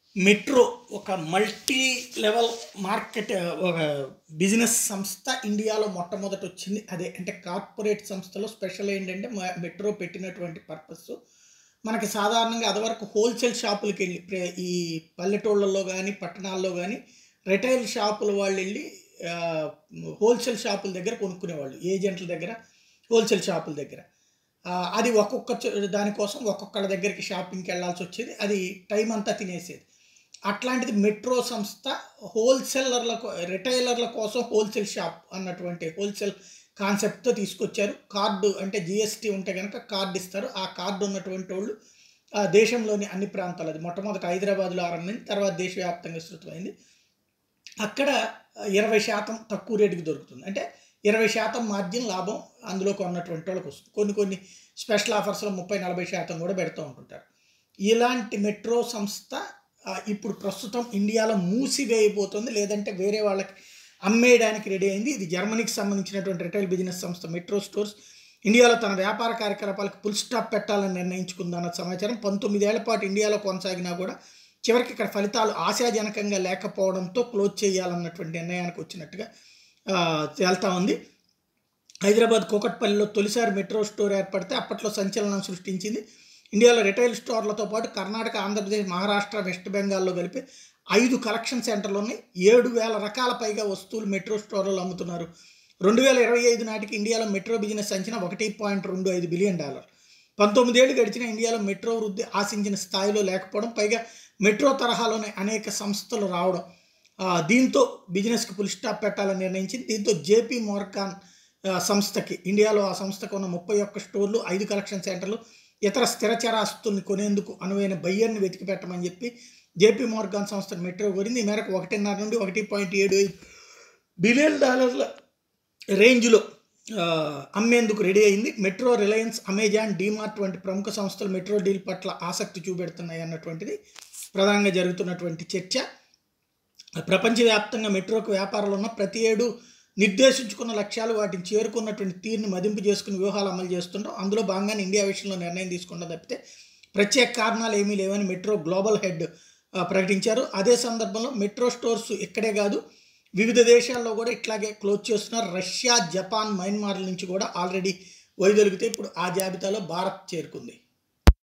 metro ఒక multi level market ఒక business సంస్థ ఇండియాలో మొట్టమొదట వచ్చింది అదే అంటే కార్పొరేట్ సంస్థలో స్పెషల్ ఏంటంటే మ- మెట్రో పెట్టినటువంటి పర్పస్ మనకి సాధారణంగా అదివరకు హోల్సేల్ షాపులకి వెళ్ళి ప్రే- ఈ పల్లెటూళ్ళల్లో కానీ పట్టణాల్లో కానీ రిటైల్ షాపుల వాళ్ళు వెళ్ళి ఆ, హోల్సేల్ షాపుల దగ్గర కొనుక్కునేవాళ్ళు ఏజెంట్ల దగ్గర హోల్సేల్ షాపుల దగ్గర ఆ, అది ఒక్కొక్క చో- దానికోసం ఒక్కొక్కళ్ళ దగ్గరికి షాపింగ్కి వెళ్ళాల్సి వచ్చేది అది టైం అంతా తినేసేది అట్లాంటిది మెట్రో సంస్థ హోల్సేలర్ల కో- రిటైలర్ల కోసం హోల్సేల్ షాప్ అన్నటువంటి హోల్సేల్ కాన్సెప్ట్తో తీసుకొచ్చారు కార్డు అంటే జిఎస్టీ ఉంటే కనుక కార్డు ఇస్తారు ఆ కార్డు ఉన్నటువంటి వాళ్ళు ఆ దేశంలోని అన్ని ప్రాంతాలు అది మొట్టమొదటి హైదరాబాద్లో ఆరంభించి తర్వాత దేశవ్యాప్తంగా విస్తృతమైంది అక్కడ ఇరవై శాతం తక్కువ రేటుకి దొరుకుతుంది అంటే ఇరవై శాతం మార్జిన్ లాభం అందులో కొన్నటువంటి వాళ్ళకి వస్తుంది కొన్ని కొన్ని స్పెషల్ ఆఫర్స్లో ముప్పై నలభై శాతం కూడా పెడుతూ ఉంటుంటారు ఇలాంటి మెట్రో సంస్థ ఆ, ఇప్పుడు ప్రస్తుతం ఇండియాలో మూసివేయబోతుంది లేదంటే వేరే వాళ్ళకి అమ్మేయడానికి రెడీ అయింది ఇది జర్మనీకి సంబంధించినటువంటి రిటైల్ బిజినెస్ సంస్థ మెట్రో స్టోర్స్ ఇండియాలో తన వ్యాపార కార్యకలాపాలకు ఫుల్ స్టాప్ పెట్టాలని నిర్ణయించుకుందన్న సమాచారం పంతొమ్మిదేళ్ల పాటు ఇండియాలో కొనసాగినా కూడా చివరికి ఇక్కడ ఫలితాలు ఆశాజనకంగా లేకపోవడంతో క్లోజ్ చేయాలన్నటువంటి నిర్ణయానికి వచ్చినట్టుగా ఆ, తేల్తా ఉంది హైదరాబాద్ కోకట్పల్లిలో తొలిసారి మెట్రో స్టోర్ ఏర్పడితే అప్పట్లో సంచలనం సృష్టించింది ఇండియాలో రిటైల్ స్టోర్లతో పాటు కర్ణాటక ఆంధ్రప్రదేశ్ మహారాష్ట్ర వెస్ట్ బెంగాల్లో కలిపి ఐదు కలెక్షన్ సెంటర్లు ఉన్నాయి ఏడు వేల రకాల పైగా వస్తువులు మెట్రో స్టోర్లలో అమ్ముతున్నారు రెండు వేల ఇరవై ఐదు నాటికి ఇండియాలో మెట్రో బిజినెస్ అంచనా ఒకటి పాయింట్ రెండు ఐదు బిలియన్ డాలర్ పంతొమ్మిదేళ్ళు గడిచిన ఇండియాలో మెట్రో వృద్ధి ఆశించిన స్థాయిలో లేకపోవడం పైగా మెట్రో తరహాలోనే అనేక సంస్థలు రావడం ఆ, దీంతో బిజినెస్కి ఫుల్ స్టాప్ పెట్టాలని నిర్ణయించింది దీంతో జేపీ మోర్గాన్ ఆ, సంస్థకి ఇండియాలో ఆ సంస్థకు ఉన్న ముప్పై ఒక్క స్టోర్లు ఐదు కలెక్షన్ సెంటర్లు ఇతర స్థిరచర ఆస్తుల్ని కొనేందుకు అనువైన బయ్యర్ని వెతికి పెట్టమని చెప్పి జేపీ మోర్గాన్ సంస్థ మెట్రో కోరింది ఈ మేరకు ఒకటిన్నర నుండి ఒకటి పాయింట్ ఏడు ఐదు బిలియన్ డాలర్ల రేంజ్లో ఆ, అమ్మేందుకు రెడీ అయింది మెట్రో రిలయన్స్ అమెజాన్ డీమార్ట్ వంటి ప్రముఖ సంస్థలు మెట్రో డీల్ పట్ల ఆసక్తి చూపెడుతున్నాయి అన్నటువంటిది ప్రధానంగా జరుగుతున్నటువంటి చర్చ ప్రపంచవ్యాప్తంగా మెట్రోకు వ్యాపారాలు ఉన్న ప్రతి ఏడు నిర్దేశించుకున్న లక్ష్యాలు వాటిని చేరుకున్నటువంటి తీరుని మదింపు చేసుకుని వ్యూహాలు అమలు చేస్తుంటాం అందులో భాగంగానే ఇండియా విషయంలో నిర్ణయం తీసుకుంటాం తప్పితే ప్రత్యేక కారణాలు ఏమీ లేవని మెట్రో గ్లోబల్ హెడ్ ఆ, ప్రకటించారు అదే సందర్భంలో మెట్రో స్టోర్స్ ఇక్కడే కాదు వివిధ దేశాల్లో కూడా ఇట్లాగే క్లోజ్ చేస్తున్నారు రష్యా జపాన్ మయన్మార్ నుంచి కూడా ఆల్రెడీ వైదొలిగితే ఇప్పుడు ఆ జాబితాలో భారత్ చేరుకుంది